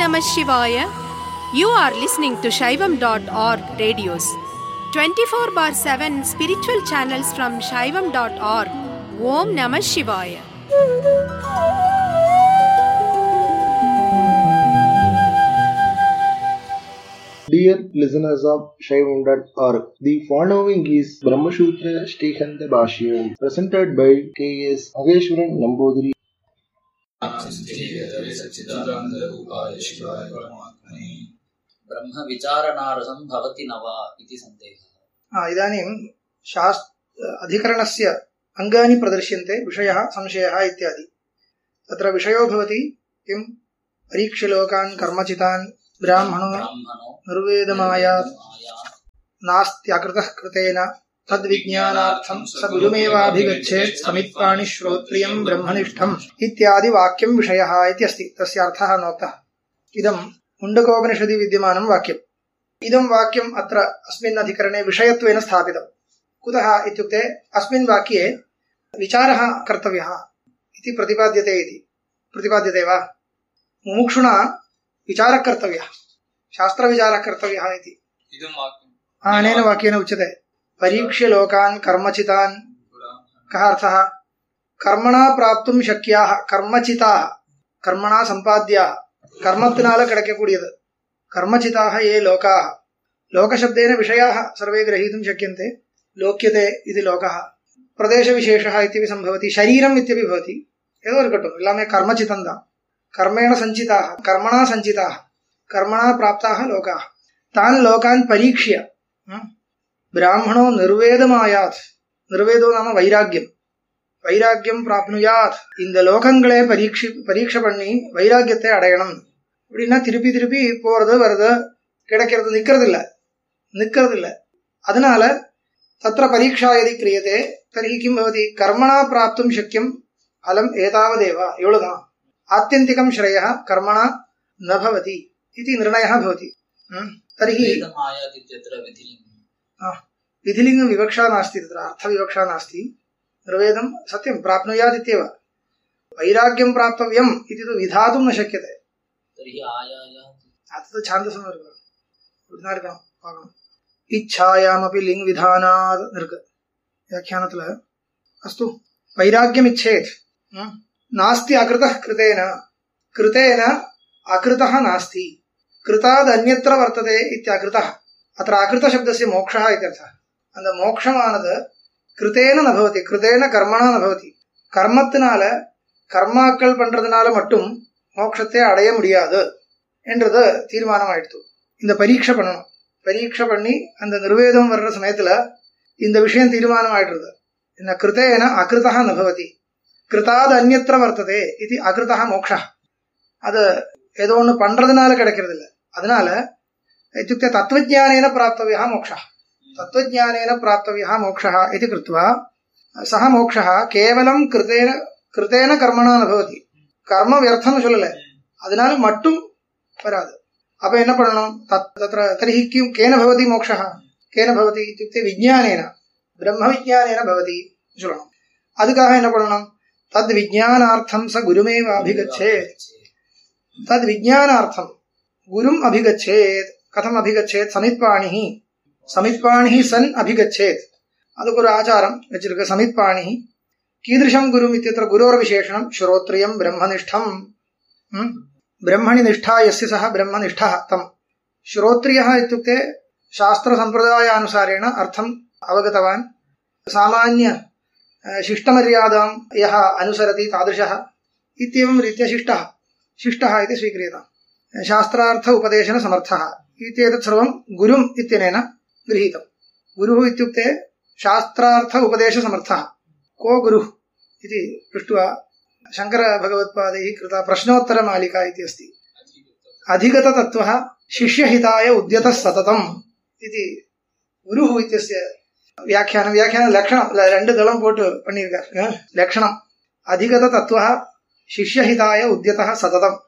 Namah Shivaya. You are listening to Shaivam.org radios. 24 bar 7 spiritual channels from Shaivam.org. Om Namah Shivaya. Dear listeners of Shaivam.org, the following is Brahmasutra Shrikanta Bhashyam presented by K.S. Ageshwaran Nambudiri. सच्चिदानन्दरूपाय शिवाय परमात्मने ब्रह्मविचारणारसं भवति न वा इति सन्देहः आ, इदानीं शास् अधिकरणस्य अङ्गानि प्रदर्श्यन्ते विषयः संशयः इत्यादि तत्र विषयो भवति किं परीक्ष्यलोकान् कर्मचितान् ब्राह्मणो ब्राह्मणो निर्वेदमायात् माया नास्त्यकृतः कृतेन तद्विज्ञानार्थं स गुरुमेवाभिगच्छेत् समित्पाणि श्रोत्रियं ब्रह्मनिष्ठम् इत्यादि वाक्यं विषयः इत्यस्ति तस्य अर्थः नोक्तः इदं मुण्डकोपनिषदि विद्यमानं वाक्यम् इदं वाक्यम् अत्र अस्मिन् अधिकरणे विषयत्वेन स्थापितम् कुतः इत्युक्ते अस्मिन् वाक्ये विचारः कर्तव्यः इति प्रतिपाद्यते इति प्रतिपाद्यते वा मुमुक्षुणा विचारः कर्तव्यः शास्त्रविचारः कर्तव्यः इति इदं वाक्यं हा, अनेन वाक्येन उच्यते परीक्ष्य लोकान् कर्मचितान् कः अर्थः कर्मणा प्राप्तुं शक्याः कर्मचिताः कर्मणा सम्पाद्याः कर्मத்தினால கிடைக்கக்கூடியது कर्मचिताः ये लोकाः लोकशब्देन विषयाः सर्वे ग्रहीतुं शक्यन्ते लोक्यते इति लोकः प्रदेशविशेषः इत्यपि सम्भवति शरीरम् इत्यपि भवति ஏதோ இருக்கட்டும் எல்லாமே கர்மச்சிதம் தான் கர்மேண சஞ்சிதாக கர்மணா சஞ்சிதாக கர்மணா பிராப்தாக லோகாः தான் லோகான் பரீட்சிய ம், பிராமணோ நிர்வேதமாயாத் நிர்வேதோ நாம வைராக்கியம் வைராக்கியம் பிராப்னுயாத் இந்த லோகங்களே பரீட்சி பரீட்சை பண்ணி வைராக்கியத்தை அடையணும் அப்படின்னா திருப்பி திருப்பி போறது வருது கிடைக்கிறது நிக்கிறது இல்ல நிக்கிறது இல்ல அதனால தத்திர பரீட்சா எதி கிரியதே தர்ஹி கிம் பவதி கர்மணா பிராப்தும் சக்கியம் பலம் ஏதாவதேவ இவ்வளவுதான் ஆத்தியந்திகம் ஸ்ரேய கர்மணா ந பவதி இது நிர்ணயः भवति ம், तर्हि वेदमायात् इत्यत्र विधिलिङ्गम् विधिलिङ्गविवक्षा नास्ति तत्र अर्थविवक्षा नास्ति निर्वेदं सत्यं प्राप्नुयात् इत्येव वैराग्यं प्राप्तव्यम् इति तु विधातुं न शक्यते तर्हि आयायात् तत् छान्दसम् இருக்கணும் இப்படிதான் இருக்கணும் பார்க்கணும் இச்சாயாமபி லிங் விதானாத் இருக்கு வியாக்கியானத்துல அஸ்து வைராக்கியம் இச்சேத் ம்? நாஸ்தி அகிருத கிருதேன கிருதேன அகிருதः नास्ति கிருதாத் அந்யத்திர வர்த்ததே இத்தியகிருதः அത്ര அகிருத சப்தस्य மோக்ஷः இत्यर्थः அந்த மோக்ஷமானது கிருதேன ந பவதி கிருதேன கர்மணா ந பவதி கர்மத்தினால கர்மாக்கள் பண்றதுனால மட்டும் மோட்சத்தை அடைய முடியாது என்றது தீர்மானம் ஆயிடுத்து இந்த பரீட்சை பண்ணணும் பரீட்சை பண்ணி அந்த நிர்வேதம் வர்ற சமயத்துல இந்த விஷயம் தீர்மானம் ஆயிடுறது என்ன கிருத்தேன அகிருதா நபவதி கிருத்தாது அந்நத்திர வர்த்ததே இது அகிருதா மோக்ஷா அது ஏதோ ஒன்று பண்றதுனால கிடைக்கிறது இல்லை அதனால இत्युक्ते தத்துவஜானேன பிராப்தவியா மோக்ஷா தத்துவஜானேன பிராப்தவியா மோக்ஷா இது கிருத்வா சக மோக்ஷா கேவலம் கிருத்தேன கிருத்தேன கர்மணா நபவதி கர்ம வியர்த்தம்னு சொல்லல அதனால மட்டும் வராது அப்ப என்ன பண்ணணும் தத் தத்திர தர்ஹி கிம் கேன பவதி மோக்ஷः கேன பவதி இत्युक्ते விஜயானேன பிரம்ம விஜயானேன பவதி சொல்லணும் அதுக்காக என்ன பண்ணணும் தத் விஜயானார்த்தம் ச குருமேவ அபிகச்சேத் தத் விஜயானார்த்தம் குரும் அபிகச்சேத் கதம் அபிகச்சேத் சமித்பாணி சமித்பாணி சன் அபிகச்சேத் அதுக்கு ஒரு ஆச்சாரம் வச்சிருக்க சமித்பாணி கீதृशं गुरुम् इत्यत्र गुरोर्विशेषणं श्रोत्रियं ब्रह्मनिष्ठम् ம்? ब्रह्मणि निष्ठा यस्य सः ब्रह्मनिष्ठः तं श्रोत्रियः इत्युक्ते शास्त्रसम्प्रदायानुसारेण अर्थम् अवगतवान् सामान्य अ, शिष्टमर्यादां यः अनुसरति तादृशः इत्येवं रीत्या शिष्टः शिष्टः इति स्वीक्रियताम् शास्त्रार्थ उपदेशनसमर्थः इत्येतत् सर्वं गुरुम् इत्यनेन गृहीतम् गुरुः इत्युक्ते शास्त्रार्थ उपदेशसमर्थः को गुरुः इति पृष्ट्वा शङ्करभगवत्पादैः कृता प्रश्नोत्तरमालिका इति अस्ति अधिगततत्त्वः शिष्यहिताय उद्यतः सततम् इति குருஹு இத்தியஸ்ய வியாக்கியானம் வியாக்கியானம் லக்ஷணம் இல்ல ரெண்டு தளம் போட்டு பண்ணியிருக்கார் அஹ், லக்ஷணம் அதிகத தத்துவ சிஷ்யஹிதாய உத்தியதா சததம்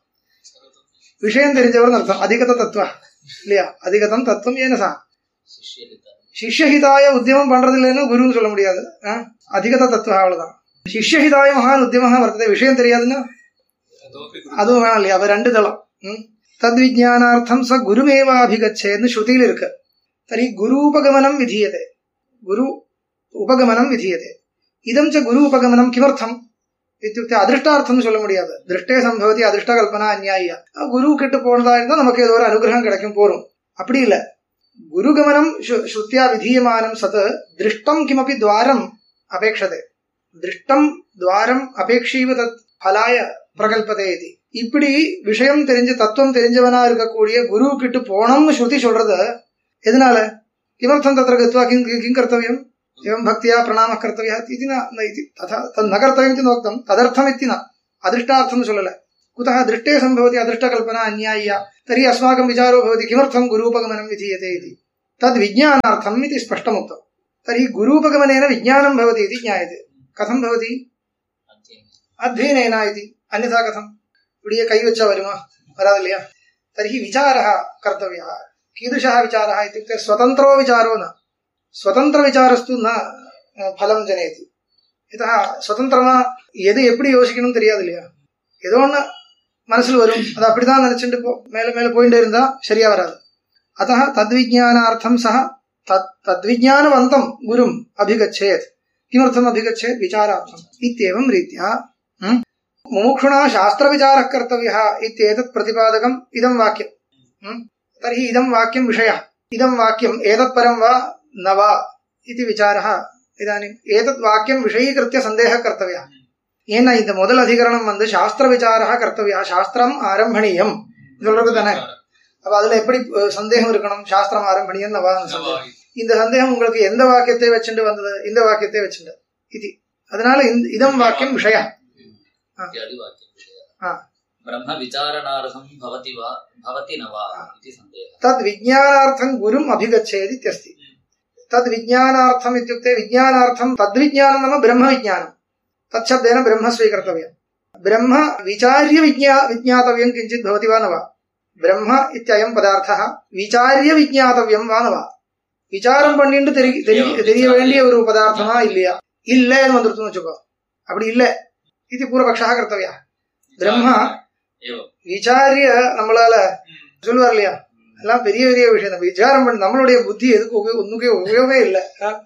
விஷயம் தெரிஞ்சவர் அர்த்தம் அதிகத தத்துவ இல்லையா அதிகதம் தத்துவம் ஏன சா शिष्यहिताय சிஷ்யஹிதாய உத்தியமம் பண்றது இல்லைன்னு குருன்னு சொல்ல முடியாது அஹ், அதிகத தத்துவ அவ்வளவுதான் சிஷ்யஹிதாய மகான் உத்தியமாக வர்த்தது விஷயம் தெரியாதுன்னா அதுவும் வேணாம் இல்லையா அவ ரெண்டு தளம் ம்? தத்விஜானார்த்தம் ச குருமேவாபிகச்சேன்னு ஸ்ருதியில் இருக்கு தரி குரூபகமனம் விதீயதே குரு உபகமனம் விதீயதே இதம் ச குரு உபகமனம் கிமர்த்தம் இத்தியுக்தே அதிருஷ்டார்த்தம் சொல்ல முடியாது திருஷ்டே சம்பவத்தி அதிருஷ்ட கல்பனா அந்நியாயா குரு கிட்ட போனதா இருந்தா நமக்கு ஏதோ ஒரு அனுகிரகம் கிடைக்கும் போறோம் அப்படி இல்ல குருகமனம் ஸ்ரு- ஸ்ருத்யா விதீயமானம் சத் திருஷ்டம் கிமபி துவாரம் அபேக்ஷதே திருஷ்டம் துவாரம் அபேட்சீவ தத் பலாய பிரகல்பதே இது இப்படி விஷயம் தெரிஞ்சு தத்துவம் தெரிஞ்சவனா இருக்கக்கூடிய குரு கிட்ட போனோம்னு ஸ்ருதி சொல்றது எதனால கிமர்த்தம் தத்திர கத்வா கிங் கிங் கர்த்தவியம் एवं भक्त्या प्रणामः कर्तव्यः इति न न इति तथा तद् न कर्तव्यम् इति नोक्तम् तदर्थम् इति न अदृष्टार्थं சொல்லல कुतः दृष्टे सम्भवति अदृष्टकल्पना अन्याय्या तर्हि अस्माकं विचारो भवति किमर्थं गुरूपगमनं विधीयते इति तद् विज्ञानार्थम् इति स्पष्टमुक्तम् तर्हि गुरूपगमनेन विज्ञानं भवति इति ज्ञायते कथं भवति अध्ययनेन इति अन्यथा कथम् இப்படியே கை வச்சா வருமா வராது இல்லையா तर्हि विचारः कर्तव्यः कीदृशः विचारः इत्युक्ते स्वतन्त्रो विचारो न स्वतन्त्रविचारस्तु न அஹ், பலம் ஜனேதி இதா சுதந்திரமா எது எப்படி யோசிக்கணும் தெரியாது இல்லையா ஏதோ ஒண்ணு மனசுல வரும் அது அப்படிதான் நினைச்சுட்டு போ மேல மேல போயிட்டே இருந்தா சரியா வராது அத்த தத்விஜானார்த்தம் சக தத் தத்விஜானவந்தம் குரும் அபிகச்சேத் கிமर्थम् अभिगच्छेत् विचारार्थम् इत्येवं रीत्या हम्म, मुमुक्षुणा शास्त्रविचारः कर्तव्यः इत्येतत् प्रतिपादकम् इदं वाक्यम् हम्म, तर्हि इदं वाक्यं विषयः इदं वाक्यम् एतत्परं वा न वा इति विचारः इदानीम् एतत् वाक्यं विषयीकृत्य सन्देहः कर्तव्यः ஏன்னா இந்த முதல் அதிகரணம் வந்து சாஸ்திர விசாரா கர்த்தவியா சாஸ்திரம் ஆரம்பணீயம் சொல்றது தானே அப்ப அதுல எப்படி அஹ், சந்தேகம் இருக்கணும் சாஸ்திரம் ஆரம்பணீயம் நவா சந்தேகம் இந்த சந்தேகம் உங்களுக்கு எந்த வாக்கியத்தை வச்சுட்டு வந்தது இந்த வாக்கியத்தை வச்சுட்டு இது அதனால இந்த இதம் வாக்கியம் விஷய इत्यादि वाक्यं विषयः हा। ब्रह्मविचारणार्थं भवति वा भवति न वा इति सन्देहः तद् विज्ञानार्थं गुरुम् अभिगच्छेत् इत्यस्ति तद् विज्ञानार्थम् इत्युक्ते विज्ञानार्थं तद्विज्ञानं नाम ब्रह्मविज्ञानं तच्छब्देन ब्रह्म स्वीकर्तव्यम् ब्रह्म विचार्य विज्ञा विज्ञातव्यं किञ्चित् भवति वा न वा ब्रह्म इत्ययं पदार्थः विचार्य विज्ञातव्यं वा न वा விசாரம் பண்ணிட்டு தெரி தெரி- தெரிய வேண்டிய ஒரு பதார்த்தமா இல்லையா இல்லன்னு வந்துருச்சுன்னு வச்சுக்கோ அப்படி இல்ல இது பூர்வபக்ஷா கர்த்தவியா பிரம்மா एवं விசாரிய நம்மளால சொல்லுவார் இல்லையா எல்லாம் பெரிய பெரிய விஷயம் தான் விசாரம் பண்ணி நம்மளுடைய புத்தி எதுக்கு உபயோக ஒண்ணுக்கே உபயோகமே இல்லை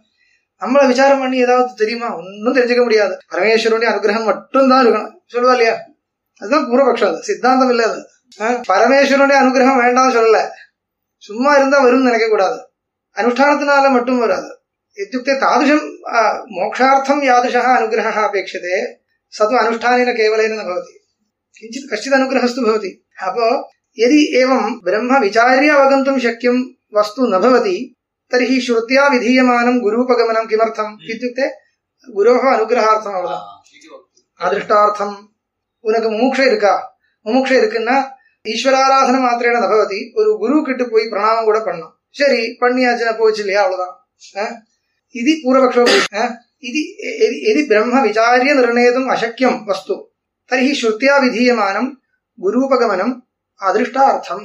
நம்மள விசாரம் பண்ணி ஏதாவது தெரியுமா ஒன்றும் தெரிஞ்சுக்க முடியாது பரமேஸ்வரனுடைய அனுகிரகம் மட்டும்தான் இருக்கணும் சொல்லுவா இல்லையா அதுதான் பூர்வபக்ஷம் அது சித்தாந்தம் இல்ல அது ஆ, பரமேஸ்வரனுடைய அனுகிரகம் வேண்டாம் சொல்லல சும்மா இருந்தா வரும்னு நினைக்க கூடாது அனுஷ்டானத்தினால மட்டும் வராது இत्युक्ते तादृशं आ, मोक्षार्थं यादृशः अनुग्रहः अपेक्षते स तु अनुष्ठानेन केवलेन न भवति किञ्चित् कश्चित् अनुग्रहस्तु भवति अपो यदि एवं ब्रह्म विचार्य अवगन्तुं शक्यं वस्तु न भवति तर्हि श्रुत्या विधीयमानं गुरूपगमनं किमर्थम् इत्युक्ते गुरोः अनुग्रहार्थम् अवगतम् அதிருஷ்டார்த்தம் உனக்கு முமுட்சை இருக்கா முமுட்சை இருக்குன்னா ஈஸ்வராராதனை மாத்திரேன நபவதி ஒரு குரு கிட்ட போய் பிரணாமம் கூட பண்ணும் சரி பண்ணியாச்சுன்னா போச்சு இல்லையா அவ்வளவுதான் அஹ்? இது பூர்வபக்ஷோ அஹ்? இது எ- எதி பிரம்ம விசாரிய நிர்ணேதும் அசக்கியம் வஸ்து தர்ஹி ஸ்ருத்யா விதீயமானம் குரூபகமனம் அதிருஷ்டார்த்தம்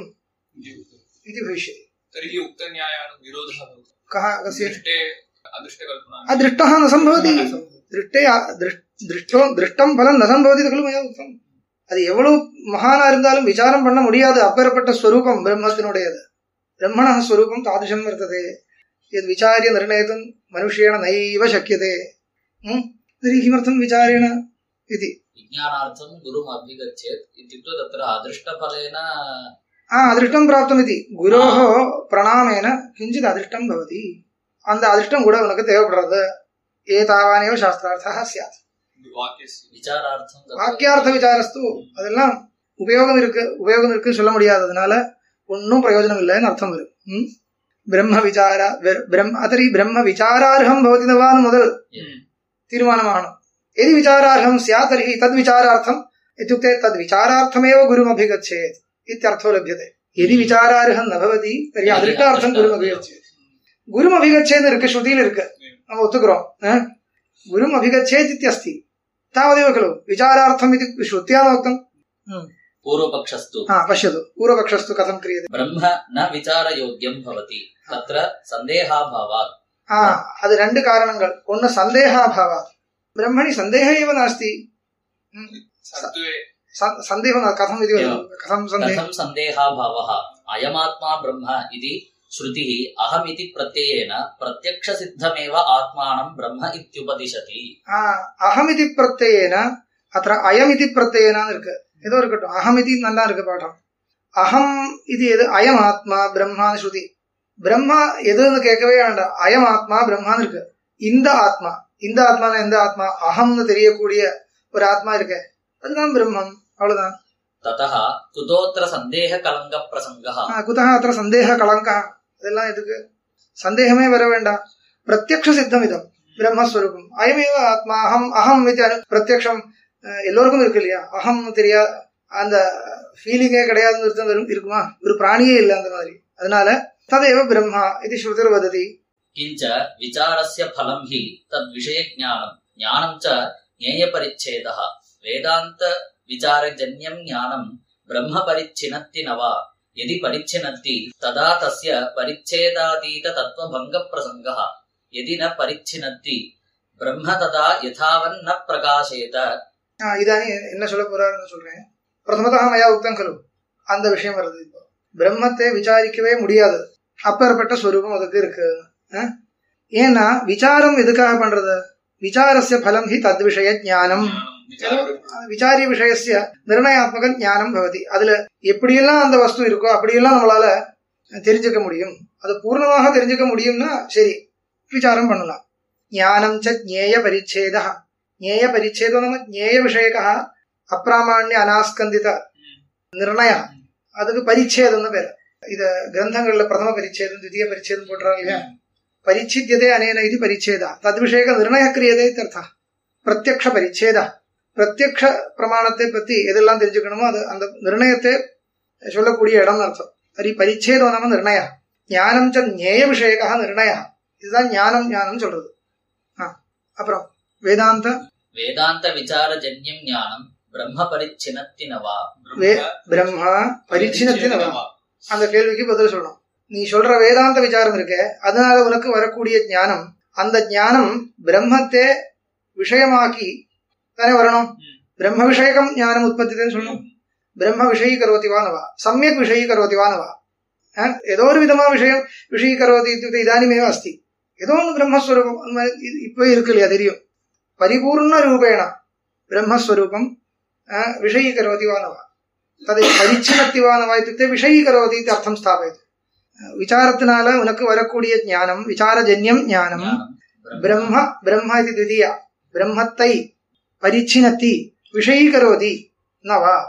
இது भविष्यति तर्हि उक्तन्यायानं विरोधः भवति कः कस्य दृष्टे अदृष्टकल्पना अदृष्टः न सम्भवति दृष्टे दृष्- दृष्टो दृष्டம் பலம் ந சம்பவதி खलु मया उक्तम् அது எவ்வளவு மகானா இருந்தாலும் விசாரம் பண்ண முடியாது அப்பேற்பட்ட ஸ்வரூபம் பிரம்மத்தினுடையது பிரம்மண ஸ்வரூபம் தாதுஷம் வர்த்ததே यद् विचार्य निर्णेतुं मनुष्येण नैव शक्यते हं? तर्हि किमर्थं विचारेण इति विज्ञानार्थं गुरुम् अभिगच्छेत् इत्युक्ते तत्र अदृष्टफलेन ஆ அதிருஷ்டம் பிராப்தமிதி குரோஹோ பிரணாமேன கிஞ்சித் அதிருஷ்டம் பவதி அந்த அதிர்ஷ்டம் கூட உனக்கு தேவைப்படுறது ஏதாவானேவ சாஸ்திரார்த்தா சியாத் वाक्यस्य विचारार्थं तत्र வாக்கியார்த்த விசாரஸ்து அதெல்லாம் உபயோகம் இருக்கு உபயோகம் இருக்குன்னு சொல்ல முடியாததுனால ஒன்றும் பிரயோஜனம் இல்லைன்னு அர்த்தம் வரும் ம்? பிரம்ம விசார வெ- பிரம்ம அதரி பிரம்ம விசாரார்ஹம் பவதி நவான்னு முதல் தீர்மானமாகணும் எதி விசாரார்ஹம் ஸ்யாத் தர்ஹி தத் விசாரார்த்தம் इत्युक्ते तद् विचारार्थमेव गुरुम् अभिगच्छेत् इत्यर्थो लभ्यते यदि विचारार्हं न भवति तर्हि अदृष्टार्थं गुरुम् अभिगच्छेत् गुरुम् अभिगच्छेत् இருக்கு ஸ்ருதியில் இருக்கு நம்ம ஒத்துக்கிறோம் அஹ்? गुरुम् अभिगच्छेत् इत्यस्ति तावदेव खलु विचारार्थम् इति श्रुत्या नोक्तम् पूर्वपक्षस्तु हा पश्यतु पूर्वपक्षस्तु कथं क्रियते ब्रह्म न विचारयोग्यं भवति तत्र सन्देहाभावात् हा அது ரெண்டு காரணங்கள் ஒன்னு சந்தேகாபாவா பிரம்மணி சந்தேக ஏவ நாஸ்தி सत्त्वे स- सन्देहो न कथम् इति वदतु कथं सन्देहः कथं सन्देहाभावः अयमात्मा ब्रह्म इति श्रुतिः अहमिति प्रत्ययेन प्रत्यक्षसिद्धमेव आत्मानं ब्रह्म इत्युपदिशति ஆ, அகமிதி பிரத்யேன அத்த அயமிதி பிரத்யேனான்னு இருக்கு ஏதோ இருக்கட்டும் அகமிதி நல்லா இருக்கு பாடம் அகம் இது எது அயம் ஆத்மா பிரம்மான்னு ஸ்ருதி பிரம்மா எதுன்னு கேட்கவே வேண்டாம் அயம் ஆத்மா பிரம்மான்னு இருக்கு இந்த ஆத்மா இந்த ஆத்மான எந்த ஆத்மா அகம்னு தெரியக்கூடிய ஒரு ஆத்மா இருக்கு அதுதான் பிரம்மம் அவ்வளவுதான் ततः कुतोऽत्र सन्देहकलङ्कप्रसङ्गः ஆ, குதः அத்த சந்தேக கலங்கா இதெல்லாம் எதுக்கு சந்தேகமே வர வேண்டாம் பிரத்யக்ஷ சித்தம் இதம் பிரம்மஸ்வரூபம் அயமேவ ஆத்மா அகம் அகம் இது அனு பிரத்யக்ஷம் அஹ், எல்லோருக்கும் இருக்கு இல்லையா அகம் தெரியா அந்த ஃபீலிங்கே கிடையாதுன்னு அர்த்தம் வரும் இருக்குமா ஒரு பிராணியே இல்லை அந்த மாதிரி அதனால ததேவ பிரம்மா இது ஸ்ருதிர் வததி किञ्च विचारस्य फलं हि तद्विषयज्ञानं ज्ञानं च ज्ञेयपरिच्छेदः वेदान्तविचारजन्यं ज्ञानं ब्रह्म परिच्छिनत्ति न वा यदि परिच्छिनत्ति तदा तस्य परिच्छेदातीततत्त्वभङ्गप्रसङ्गः यदि न परिच्छिनत्ति ब्रह्म तदा यथावन्न प्रकाशेत ஆ, இதானே என்ன சொல்ல போறாருன்னு சொல்றேன் பிரதமதா மயா உக்தம் கலு அந்த விஷயம் வருது இப்போ பிரம்மத்தை விசாரிக்கவே முடியாது அப்பேற்பட்ட ஸ்வரூபம் அதுக்கு இருக்கு ஆ? ஏன்னா விசாரம் எதுக்காக பண்றது விசாரஸ்ய பலம் ஹி தத் விஷய ஞானம் விசாரிய விஷயஸ்ய நிர்ணயாத்மக ஞானம் பவதி அதுல எப்படியெல்லாம் அந்த வஸ்து இருக்கோ அப்படியெல்லாம் நம்மளால தெரிஞ்சுக்க முடியும் அது பூர்ணமாக தெரிஞ்சுக்க முடியும்னா சரி விசாரம் பண்ணலாம் ஞானம் ச ஞேய பரிச்சேதா ஞேய பரிச்சேதம் நம்ம ஞேய விஷயக அப்பிராமாண்ய அனாஸ்கந்தித நிர்ணய அதுக்கு பரிச்சேதம்னு பேரு இத கிரந்தங்கள்ல பிரதம பரிச்சேதம் தித்திய பரிச்சேதம் போட்டுறாங்க இல்லையா பரிச்சித்தியதே அனேன இது பரிச்சேதா தத் விஷயக நிர்ணய கிரியதே இத்தர்த்தா பிரத்யக்ஷ பரிச்சேதா பிரத்யக்ஷ பிரமாணத்தை பத்தி எதெல்லாம் தெரிஞ்சுக்கணுமோ அது அந்த நிர்ணயத்தை சொல்லக்கூடிய இடம் அர்த்தம் சரி பரிச்சேதம் நம்ம நிர்ணய ஞானம் ச ஞேய விஷயக நிர்ணய இதுதான் ஞானம் ஞானம் சொல்றது ஆ, அப்புறம் வேதாந்த वेदान्तविचारजन्यं ज्ञानं ब्रह्म परिच्छिनत्ति न वा வே- பிரம்மா பரிச்சினத்தின் அந்த கேள்விக்கு பதில் சொல்லணும் நீ சொல்ற வேதாந்த விசாரம் இருக்கே அதனால உனக்கு வரக்கூடிய ஞானம் அந்த ஞானம் பிரம்மத்தை விஷயமாக்கி தானே வரணும் பிரம்ம விஷயகம் ஞானம் உற்பத்தின்னு சொல்லணும் பிரம்ம விஷயீகரோதி வானவா சமயக் விஷயீகரோதி வானவா அஹ், ஏதோ ஒரு விதமா விஷயம் விஷயீகரோதி இत्युक्ते இதானிமேவ அஸ்தி ஏதோ ஒன்று பிரம்மஸ்வரூபம் அந்த மாதிரி இது இப்போ இருக்கு இல்லையா தெரியும் பரிபூர்ண ரூபேண பிரம்மஸ்வரூபம் அஹ், விஷயீகரோதி வானவா தது பரிச்சினத்தி வானவா இत्युक्ते விஷயீகரோதி இது அர்த்தம் ஸ்தாபயது அஹ், விசாரத்தினால உனக்கு வரக்கூடிய ஞானம் விசாரஜன்யம் ஞானம் ज्ञानं பிரம்ம பிரம்ம இது द्वितीया பிரம்மத்தை பரிச்சினத்தி விஷயீகரோதி न वा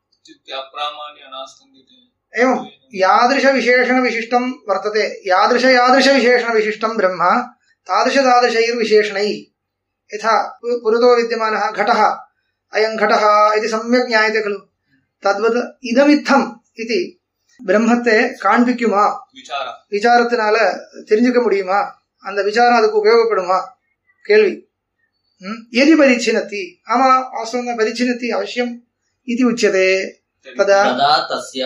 अप्रामाण्य अनास्कन्दिते एवं यादृश विशेषण विशिष्टं वर्तते यादृश यादृश विशेषण विशिष्टं ब्रह्म तादृश तादृशैर्विशेषणैः यथा पु- पुरतो विद्यमानः घटः अयं घटः इति सम्यक् ज्ञायते खलु तद्वत् இதமித்தம் इति பிரம்மத்தை காண்பிக்குமா विचार விசாரத்தினால தெரிஞ்சுக்க முடியுமா அந்த விசாரம் அதுக்கு உபயோகப்படுமா கேள்வி ம்? எதி பரிச்சினத்தி ஆமா வாஸ்தவம் தான் பரிச்சினத்தி அவசியம் இது உச்சதே ததா तदा तस्य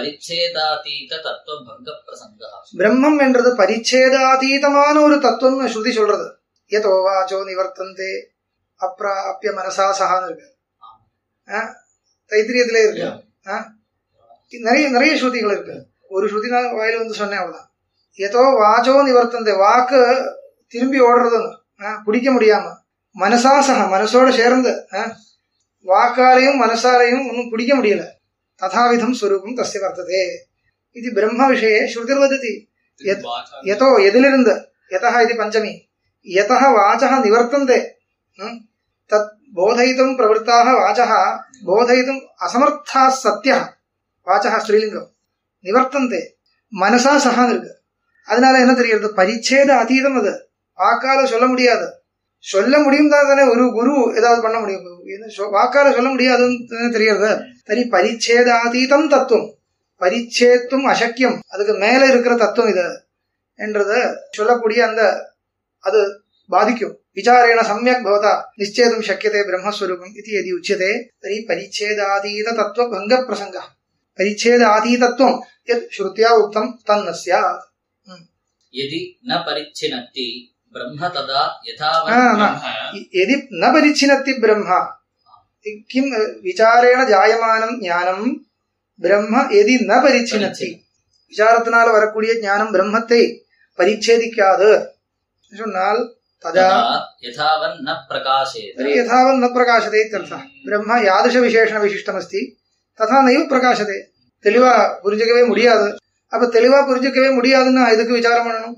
परिच्छेदातीततत्त्वभङ्गप्रसङ्गः பிரம்மம் என்றது பரிச்சேதாதீதமான ஒரு தத்துவம்னு ஸ்ருதி சொல்றது எதோ வாச்சோ நிவர்த்தந்தே அப்ராப்பிய மனசா சகான்னு இருக்கு ஆ? தைத்திரியத்திலே இருக்கு ஆ? நிறைய நிறைய ஸ்ருதிகள் இருக்கு ஒரு ஸ்ருதி நான் வாயில வந்து சொன்னேன் அவ்வளவுதான் எதோ வாச்சோ நிவர்த்தந்தே வாக்கு திரும்பி ஓடுறதுன்னு ஆ? பிடிக்க முடியாம மனசா சக மனசோட சேர்ந்து ஆ? வாக்காலையும் மனசாலையும் ஒன்றும் பிடிக்க முடியல ததாவிதம் ஸ்வரூபம் தஸ்ய வர்த்ததே இது பிரம்ம விஷயே ஸ்ருதிர்வததி यत्- यतो எதிலிருந்து यतः इति पञ्चमी यतः वाचः निवर्तन्ते hm? तत् बोधयितुं प्रवृत्ताः वाचः बोधयितुम् असमर्थाः सत्यः வாச்சக ஸ்ரீலிங்கம் நிவர்த்தந்தே மனசா சகான்னு இருக்கு அதனால என்ன தெரிகிறது பரிச்சேத அதீதம் அது வாக்கால சொல்ல முடியாது சொல்ல முடியும் தான் தானே ஒரு குரு ஏதாவது பண்ண முடியும் என்ன சொ- வாக்கால சொல்ல முடியாதுன்னு தானே தெரிகிறது தனி பரிச்சேதாதீதம் தத்துவம் பரிச்சேத்தும் அசக்கியம் அதுக்கு மேல இருக்கிற தத்துவம் இது என்றத சொல்லக்கூடிய அந்த அது பாதிக்கும் விசாரேண சமயக் பவதா நிச்சேதும் சக்கியதே பிரம்மஸ்வரூபம் இது எதி உச்சியதே தரி பரிச்சேதாதீத தத்துவ பங்க பிரசங்க பரிச்சேதாதீதத்துவம் யத் ஸ்ருத்யா உக்தம் தன்ன ஸ்யாத் यदि न परिच्छिनत्ति ब्रह्म तदा ஆ, यथावत् ஆ. இ- எதி ந பரிச்சினத்தி பிரம்மா किं விசாரேண ஜாயமானம் ஞானம் பிரம்ம எதி ந பரிச்சினத்தி விசாரத்தினால வரக்கூடிய ஞானம் பிரம்மத்தை பரிச்சேதிக்காது சொன்னால் ததா तदा यथावन् न प्रकाशेत तर्हि यथावत् न प्रकाशते इत्यर्थः ब्रह्म யாதசவிசேஷணவிசிஷ்டமஸ்தி ததா நைவ பிரகாசதே தெளிவா புரிஞ்சுக்கவே முடியாது அப்ப தெளிவா புரிஞ்சுக்கவே முடியாதுன்னா எதுக்கு விசாரம் பண்ணணும்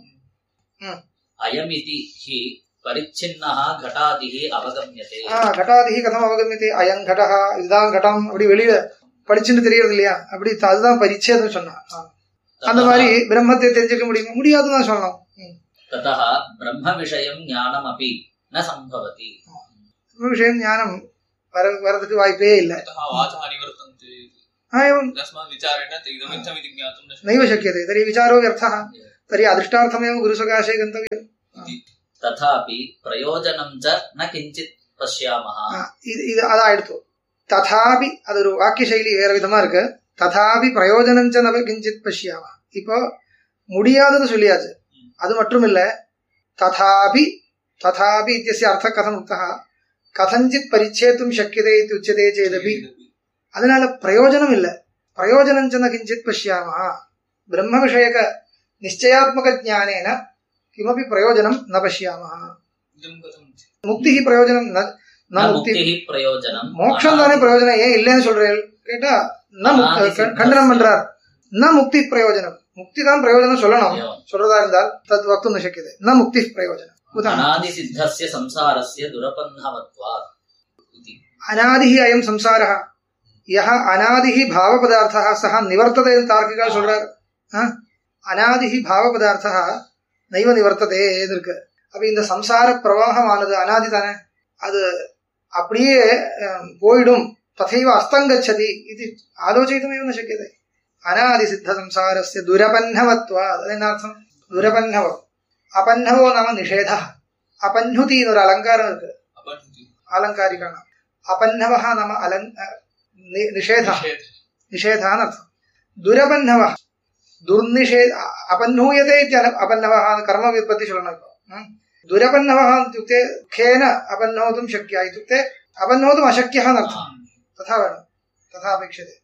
अयमिति हि परिच्छिन्नः घटादिः अवगम्यते ஆ கட்டாதிகி கதம் அவகமியதே அயங் கடஹா இதுதான் கடம் அப்படி வெளியில படிச்சுன்னு தெரியறது இல்லையா அப்படி த- அதுதான் பரிச்சேதம் சொன்னா ஆ. அந்த மாதிரி பிரம்மத்தை தெரிஞ்சுக்க முடியுமா முடியாதுன்னு தான் சொல்லணும் ம். ततः ब्रह्मविषयं ज्ञानमपि न सम्भवति இந்த விஷயம் ஞானம் வர வரதுக்கு வாய்ப்பே இல்லை अतः वाचः निवर्तन्ते इति। ஆ, एवं तस्मात् विचारेण ते इदमित्थमिति ज्ञातुं न शक्यते नैव शक्यते तर्हि विचारो व्यर्थः तर्हि अदृष्टार्थमेव गुरुसकाशे गन्तव्यम् तथापि प्रयोजनं च न किञ्चित् पश्यामः ஆ, இது இது அதாயிடுத்து ததாபி அது ஒரு வாக்கிய சைலி வேற விதமா இருக்கு ததாபி பிரயோஜனஞ்ச நப கிஞ்சித் பஷ்யாமா இப்போ முடியாதுன்னு சொல்லியாச்சு அது மட்டும் இல்ல ததாபி ததாபி இத்தியस्य அர்த்த கதம் உக்தः கதஞ்சித் பரிச்சேத்தும் சக்கியதே இது உச்சதே சேதபி அதனால பிரயோஜனம் இல்ல பிரயோஜனம் ந கிஞ்சித் பஷ்யாமா பிரம்ம விஷயக நிச்சயாத்மக ஞானேன கிமபி பிரயோஜனம் ந பஷ்யாமः इदं कथम् इति। முக்தி பிரயோஜனம் ந न ந முக்தி मुक्तिः प्रयोजनं மோட்சம் தானே பிரயோஜனம் ஏன் இல்லைன்னு சொல்றேன் கேட்டா ந முக்தி அனாதி க- கண்டனம் பண்றார் ந முக்தி பிரயோஜனம் முக்தி தான் பிரயோஜனம் சொல்லணும் एवम्। சொல்றதா இருந்தால் தத் வக்தும் ந சக்கியதே ந முக்தி பிரயோஜனம் உதாரணம் अनादिसिद्धस्य संसारस्य दुरपन्नवत्वात् इति அநாதிஹி அயம் சம்சாரः யஹ அநாதிஹி பாவ பதார்த்தः சஹ நிவர்த்ததே தார்க்கிகா சொல்றார் ஆ? அநாதிஹி பாவ பதார்த்தः நைவ நிவர்த்ததே இருக்கு அப்ப இந்த சம்சார பிரவாகமானது அனாதி தானே அது அப்படியே அஹ், போயிடும் ததைவ அஸ்தங்கச்சதி இது ஆலோசயித்துமேவ ந சக்கியதே அநாதி சித்த சம்சாரஸ்ய துரபன்னவத்வா அதென்னார்த்தம் துரபன்னவம் அபன்னவோ நாம நிஷேத அபன்னுதின்னு ஒரு அலங்காரம் இருக்கு अपठति ஆலங்காரிகாணாம் அபன்னவः நாம அலங் நி- நிஷேதः निषेधः निषेधान् अर्थम् दुरबन्धवः दुर्निषेध अपह्नूयते इत्यन अपन्नवः कर्म व्युत्पत्ति சொல்லணும் இப்போ ம்? दुरपन्नवः इत्युक्ते दुःखेन अपह्नोतुं शक्य इत्युक्ते अपह्नोतुम् अशक्यः नर्थम् तथा वर्णं तथा अपेक्षते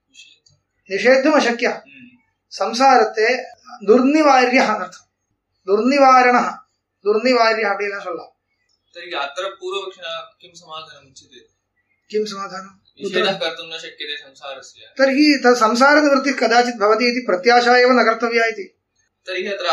निषेद्धुम् अशक्यः हम्म। संसारത്തെ दुर्निवार्यः नर्थम् दुर्निवारणः दुर्निवार्यः அப்படிலாம் சொல்லலாம் तर्हि अत्र पूर्वपक्षिणा किं समाधानम् उच्यते किं समाधानं निषेधः कर्तुं न शक्यते संसारस्य तर्हि तत् संसारनिवृत्तिः कदाचित् भवति इति प्रत्याशा एव न कर्तव्या इति तर्हि अत्र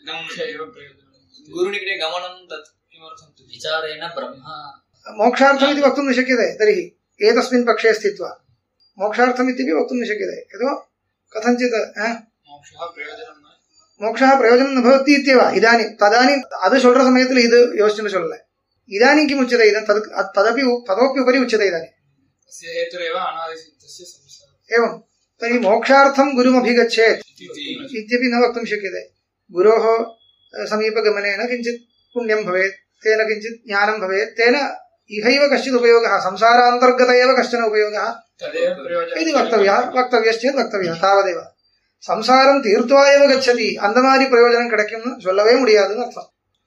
इदं गुरुनिकटे गमनं तत् किमर्थं तर्हि? विचारेण ब्रह्म मोक्षार्थमिति वक्तुं न शक्यते तर्हि एतस्मिन् पक्षे स्थित्वा मोक्षार्थमित्यपि वक्तुं न शक्यते यतो कथञ्चित् आ, मोक्षः प्रयोजनं न மோட்சா பிரயோஜனம் न भवति इत्येव इदानीं तदानीं அது சொல்ற சமயத்தில் இது யோசிச்சுன்னு சொல்லல இதாनीं किम् उच्यते इदं तद् तदपि ततोपि उपरि उच्यते इदानीं तस्य हेतुरेव अनादिसिद्धस्य संसारः एवं तर्हि मोक्षार्थं गुरुमभिगच्छेत् इति इत्यपि न वक्तुं शक्यते गुरोः अ, समीपगमनेन किञ्चित् पुण्यं भवेत् तेन किञ्चित् ज्ञानं भवेत् तेन इहैव कश्चित् उपयोगः संसारान्तर्गत एव कश्चन उपयोगः तदेव प्रयोजनं இது வக்தவியா வக்தவியச்சேத் வக்தவியா தாவதேவ சம்சாரம் தீர்த்துவா ஏவ கச்சதி அந்த மாதிரி பிரயோஜனம் கிடைக்கும்னு சொல்லவே முடியாதுன்னு அர்த்தம்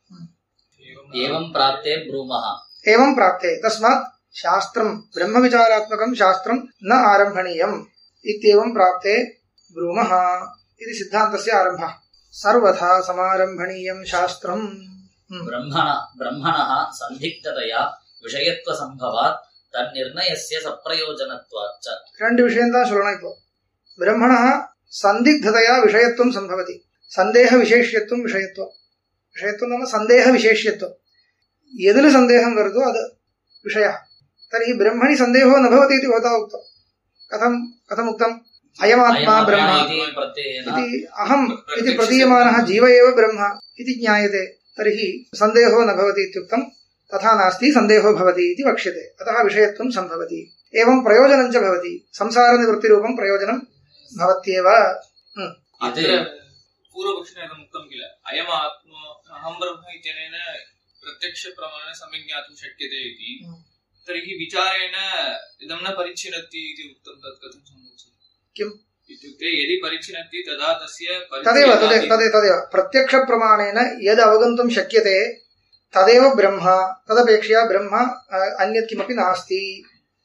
एवं प्राप्ते ब्रूमः एवं प्राप्ते तस्मात् शास्त्रं ब्रह्मविचारात्मकं शास्त्रं न आरम्भणीयम् इत्येवं प्राप्ते ब्रूमः इति सिद्धान्तस्य आरम्भः सर्वथा समारम्भणीयं शास्त्रम् हम्म। ब्रह्मण ब्रह्मणः सन्दिग्धतया विषयत्वसम्भवात् तन्निर्णयस्य सप्रयोजनत्वात् च ரெண்டு விஷயம் தான் சொல்லணும் இப்போ பிரம்மணா சந்திக்ததையா விஷயத்துவம் சம்பவதி சந்தேக விசேஷியத்துவம் விஷயத்துவம் விஷயத்துவம் நாம சந்தேக விசேஷியத்துவம் எதுல சந்தேகம் வருதோ அது விஷய தர்हि ब्रह्मणि सन्देहो न भवति इति भवता उक्तं कथं कथम् उक्तम् अयमात्मा ब्रह्म इति प्रत्ययेन इति अहम् इति प्रतीयमानः जीव एव ब्रह्म इति ज्ञायते तर्हि सन्देहो न भवति इत्युक्तं तथा नास्ति सन्देहो भवति इति वक्ष्यते अतः विषयत्वं सम्भवति एवं प्रयोजनं च भवति संसारनिवृत्तिरूपं प्रयोजनं भवत्येव हम्म। अत्र पूर्वपक्षेण इदम् उक्तं किल अयम् आत्मा अहं ब्रह्म इत्यनेन प्रत्यक्षप्रमाणेन सम्यक् ज्ञातुं शक्यते इति हम्म। तर्हि विचारेण इदं न परिच्छिनत्ति इति उक्तं तत् कथं सम्भवति किम्? इत्युक्ते यदि परिच्छिनत्ति तदा तस्य तदेव तदेव परिच्छेदादि- तदेव तदेव प्रत्यक्षप्रमाणेन यद् अवगन्तुं शक्यते तदेव ब्रह्म तदपेक्षया ब्रह्म अ, अन्यत् किमपि नास्ति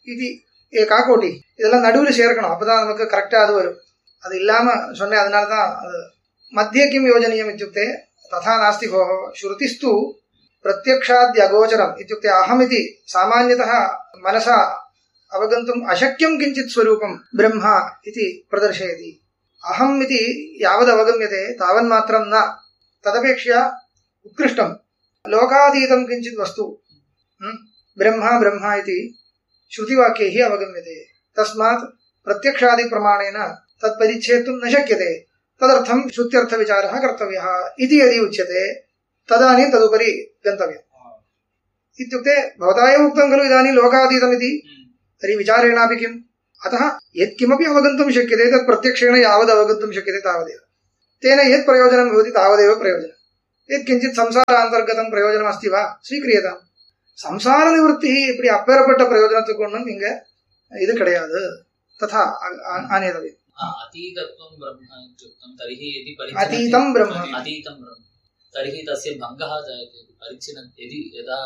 இது ஏ காக்கோட்டி இதெல்லாம் நடுவில் சேர்க்கணும் அப்பதான் நமக்கு கரெக்டா அது வரும் அது இல்லாம சொன்னேன் அதனால தான் அது மத்திய கிம் யோஜனீயம் இत्युक्ते तथा नास्ति भोः श्रुतिस्तु प्रत्यक्षाद्यगोचरम् इत्युक्ते अहमिति सामान्यतः मनसा अवगन्तुम् अशक्यं किञ्चित् स्वरूपं ब्रह्म इति प्रदर्शयति अहम् इति यावदवगम्यते तावन्मात्रं न तदपेक्षया उत्कृष्टं लोकातीतं किञ्चित् वस्तु hm? ब्रह्म ब्रह्म इति श्रुतिवाक्यैः अवगम्यते तस्मात् प्रत्यक्षादिप्रमाणेन तत्परिच्छेतुं न शक्यते तदर्थं श्रुत्यर्थविचारः कर्तव्यः इति यदि उच्यते तदानीं तदुपरि गन्तव्यम् इत्युक्ते भवता एव उक्तं खलु इदानीं लोकातीतमिति तर्हि विचारेणापि किम् अतः यत्किमपि अवगन्तुं शक्यते तत् प्रत्यक्षेण यावद् अवगन्तुं शक्यते तावदेव तेन यत् प्रयोजनं भवति तावदेव प्रयोजनं यत्किञ्चित् संसारान्तर्गतं प्रयोजनम् अस्ति वा स्वीक्रियताम् சம்சார நிவர்த்தி இப்படி அப்பேற்பட்ட பிரயோஜனத்துக்கு ஒன்றும் இங்க இது கிடையாது ததா அ- அ- ஆனேதவியம் अतीतत्वं ब्रह्म इत्युक्तं तर्हि यदि अतीतं ब्रह्म। अतीतं ब्रह्म तर्हि तस्य भङ्गः जायते परिच्छिन्न यदि यदा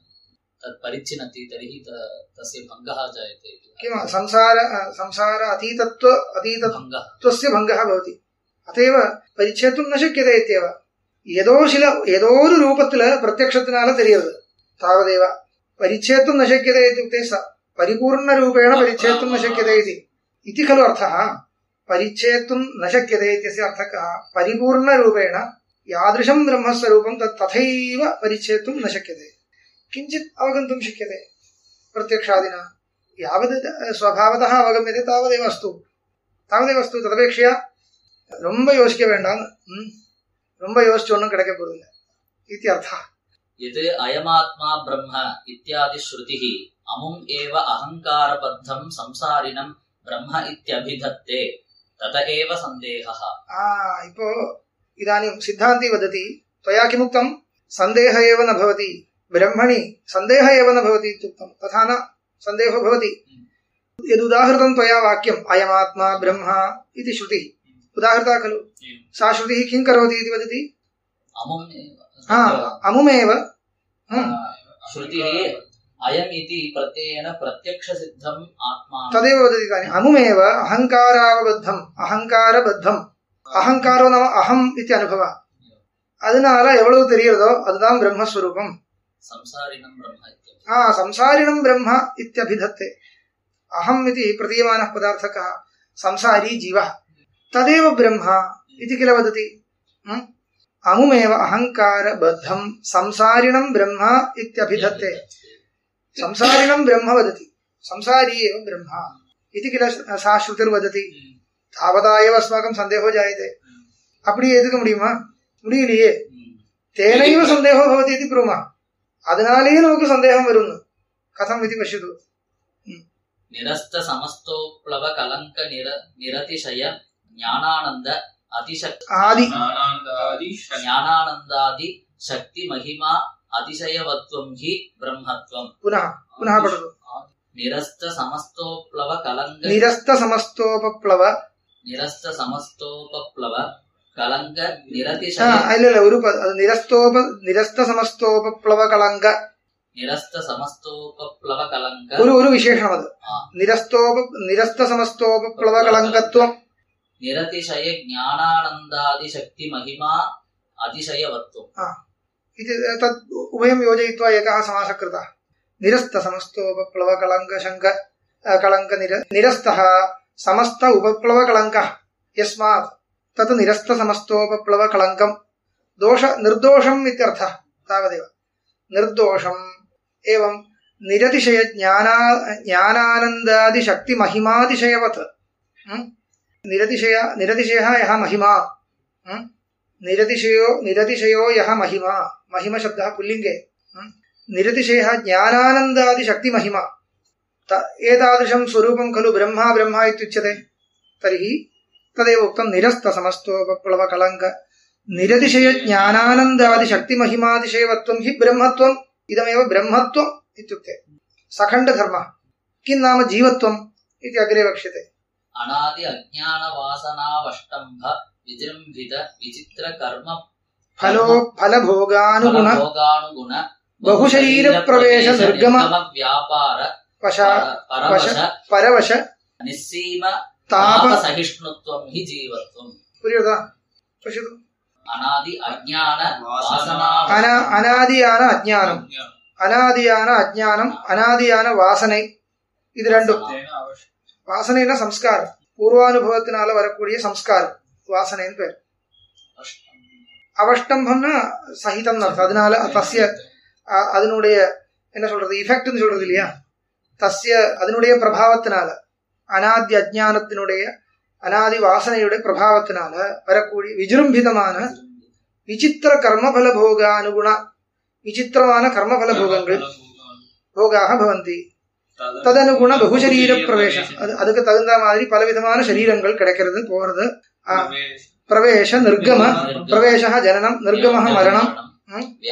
तत् परिच्छिन्नति तर्हि त- तस्य भङ्गः जायते इति। किम संसार संसार अतीतत्व अतीतत्वस्य भङ्गः भङ्गः भवति अत एव परिच्छेतुं न शक्यते इत्येव ஏதோ சில ஏதோ ஒரு ரூபத்துல பிரத்யக்ஷத்தினால தெரியுது तावदेव परिच्छेतुं न शक्यते इत्युक्ते स परिपूर्णरूपेण परिच्छेतुं न शक्यते इति इति खलु अर्थः परिच्छेतुं न शक्यते इत्यस्य अर्थः कः परिपूर्णरूपेण यादृशं ब्रह्मस्वरूपं तत् तथैव परिच्छेतुं न शक्यते किञ्चित् अवगन्तुं शक्यते प्रत्यक्षादिना यावद् स्वभावतः अवगम्यते तावदेव अस्तु तावदेव अस्तु तदपेक्षया ரொம்ப யோசிக்க வேண்டாம் ம். ரொம்ப யோசிச்சு ஒன்றும் கிடைக்க போறதில்லை இது அர்த்தம் यत् अयमात्मा ब्रह्म इत्यादि श्रुतिः अमुम् एव अहङ्कारबद्धं संसारिणं ब्रह्म इत्यभिधत्ते तत एव सन्देहः आ, इपो इदानीं सिद्धान्ति वदति त्वया किमुक्तं सन्देह एव न भवति ब्रह्मणि सन्देह एव न भवति इत्युक्तं तथा न सन्देहो भवति यदुदाहृतं त्वया वाक्यम् अयमात्मा ब्रह्म इति श्रुतिः उदाहृता खलु सा श्रुतिः किं करोति इति वदति अमुम् हा अमुमेव हम्म, श्रुतिः अयम् इति प्रत्ययेन प्रत्यक्षसिद्धम् आत्मा तदेव वदति इदानीम् अमुमेव अहङ्कारावबद्धम् अहङ्कारबद्धम् அகங்காரோ நம அகம் இத்தி அனுபவம் அதனால எவ்வளவு தெரிகிறதோ அதுதான் பிரம்மஸ்வரூபம் संसारिणं ब्रह्म इत्यर्थः ஆ சம்சாரிணம் பிரம்ம இத்தியபிதத்தே அகம் இது பிரதீயமானः पदार्थकः संसारी जीवः तदेव ब्रह्म इति किल वदति hm? अमुमेव अहङ्कारबद्धं संसारिणं ब्रह्म इत्यभिधत्ते संसारिणं ब्रह्म वदति संसारी एव ब्रह्म इति किल सा श्रुतिर्वदति तावता एव अस्माकं सन्देहो जायते அப்படி எதுக்க முடியுமா முடியலையே தேனைவ சந்தேகோ பவதி இது ப்ரூமா அதனாலேயே நமக்கு சந்தேகம் வரும்னு கதம் இது பசியது निरस्त समस्तोप्लव कलङ्क निर निरतिशय ज्ञानानन्द अतिशक् ஆதி ज्ञानानन्दादि ज्ञानानन्दादि शक्ति महिमा अतिशयवत्वं हि ब्रह्मत्वम् पुनः पुनः पठतु निरस्त समस्तोप्लव कलङ्क निरस्त समस्तोपप्लव निरस्त समस्तोपप्लव कलङ्क ஆ, निरतिशय இல்ல இல்ல ஒரு ப- அது நிரஸ்தோப நிரஸ்த சமஸ்தோபப்ளவ கலங்க निरस्त समस्तोपप्लव कलङ्क ഒരു ഒരു വിശേഷണം അത് ആ. നിരസ്തോപ നിരസ്ത സമസ്തോപപ്ലവ കളങ്കത്വം निरतिशय ज्ञानानन्दादि शक्ति महिमा अतिशयवत्वम् इति तत् उभयं योजयित्वा एकः समासः कृतः निरस्त समस्तोपप्लव कलङ्क शङ्क अ, कलङ्क निर निरस्तः समस्त उपप्लव कलङ्कः यस्मात् तत् निरस्त समस्तोपप्लव कलङ्कं दोष निर्दोषम् इत्यर्थः तावदेव निर्दोषम् एवं निरतिशय ज्ञाना ज्ञानानन्दादिशक्तिमहिमातिशयवत् hm? निरतिशय निरतिशयः यः महिमा hm? निरतिशयो निरतिशयो यः महिमा महिमशब्दः पुल्लिङ्गे hm? निरतिशयः ज्ञानानन्दादिशक्तिमहिमा त एतादृशं स्वरूपं खलु ब्रह्मा ब्रह्मा इत्युच्यते तर्हि तदेव उक्तं निरस्तसमस्तोपप्लवकलङ्क निरतिशयज्ञानानन्दादिशक्तिमहिमातिशयवत्वं हि ब्रह्मत्वम् इदमेव ब्रह्मत्वम् इत्युक्ते सखण्डधर्मः किं नाम जीवत्वम् इति अग्रे वक्ष्यते अनादि अज्ञानवासनावष्टम्भ विजृम्भित विचित्र कर्म फलो फलभोगानुगुण भोगानुगुण बहुशरीरप्रवेश निर्गम व्यापार வச பரவச பரவச நிஸ்ஸீம தாப சகிஷ்ணுத்வம் ஹி ஜீவத்வம் புரியுதா பசியது அனாதி அஜ்ஞான வாசனா அனா அனாதியான அஜ்ஞானம் அனாதியான அஜ்ஞானம் அனாதியான வாசனை இது ரெண்டும் வாசனைனா சம்ஸ்காரம் பூர்வானுபவத்தினால வரக்கூடிய சம்ஸ்காரம் வாசனைன்னு பேர் அவஷ்டம்பம்னா சகிதம் அர்த்தம் அதனால தஸ்ய அ- அதனுடைய என்ன சொல்றது இஃபெக்ட்னு சொல்றது இல்லையா தஸ்ய அதனுடைய பிரபாவத்தினால அனாதி அஜ்ஞானத்தினுடைய அனாதி வாசனையுடைய பிரபாவத்தினால வரக்கூடிய விஜృంభిதமான விசித்திர கர்மபல போக அனுகுண விசித்திரமான கர்மபல போகங்கள் போகாக பவந்தி ததனுகுண பகுசரீர பிரவேசம் அது அதுக்கு தகுந்த மாதிரி பலவிதமான சரீரங்கள் கிடைக்கிறது போறது ஆ, பிரவேச நிர்கம பிரவேச ஜனனம் நிர்கம மரணம் ம்?